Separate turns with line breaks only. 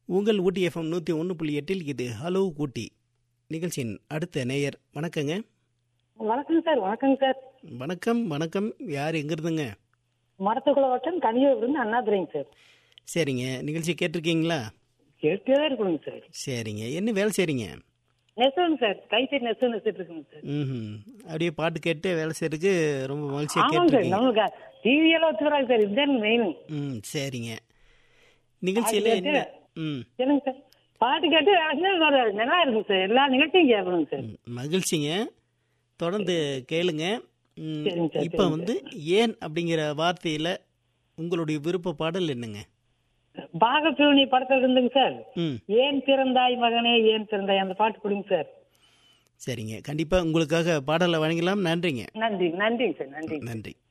உங்கள் ஊட்டி எஃப்எம் நூற்றி ஒன்று புள்ளி எட்டில் இது ஹலோ ஊட்டி நிகழ்ச்சியின் அடுத்த நேயர் வணக்கங்க
வணக்கம் சார் வணக்கம் சார்
வணக்கம் வணக்கம் யார் எங்கிருந்துங்க
மரத்துக்குள்ள வட்டம் கனியூர்லேருந்து அண்ணாதுரைங்க சார்
சரிங்க நிகழ்ச்சி கேட்டிருக்கீங்களா
கேட்டே தான் இருக்கணுங்க சார்
சரிங்க என்ன வேலை செய்கிறீங்க
நெசவுங்க சார் கைத்தறி நெசவு நெசிட்டு இருக்குங்க சார்
ம் அப்படியே பாட்டு கேட்டு வேலை செய்யறதுக்கு ரொம்ப மகிழ்ச்சியாக
ஆமாங்க சார்
கேட்டிருக்கீங்க
நம்மளுக்கு டிவியெல்லாம் வச்சுக்கிறாங்க சார் இதுதான் மெயின்
ம் சரிங்க நிகழ்ச்சியில்
அது
என்ன ம்
என்னங்க சார் பாட்டு கேட்டு வேலை செஞ்சா ஒரு நல்லா இருக்குங்க சார் எல்லா நிகழ்ச்சியும் கேட்கணுங்க சார்
ம், மகிழ்ச்சிங்க தொடர்ந்து கேளுங்க ம்,
சரிங்க சார்,
இப்போ
சரிங்க
வந்து ஏன் அப்படிங்கிற வார்த்தையில் உங்களுடைய விருப்ப பாடல் என்னங்க
பாகப்பிரிவினை படத்துல இருந்துங்க சார்
ம்
ஏன் பிறந்தாய் மகனே ஏன் பிறந்தாய் அந்த பாட்டு கொடுங்க சார்
சரிங்க கண்டிப்பாக உங்களுக்காக பாடலை வழங்கலாம் நன்றிங்க
நன்றி நன்றிங்க சார் நன்றி
நன்றி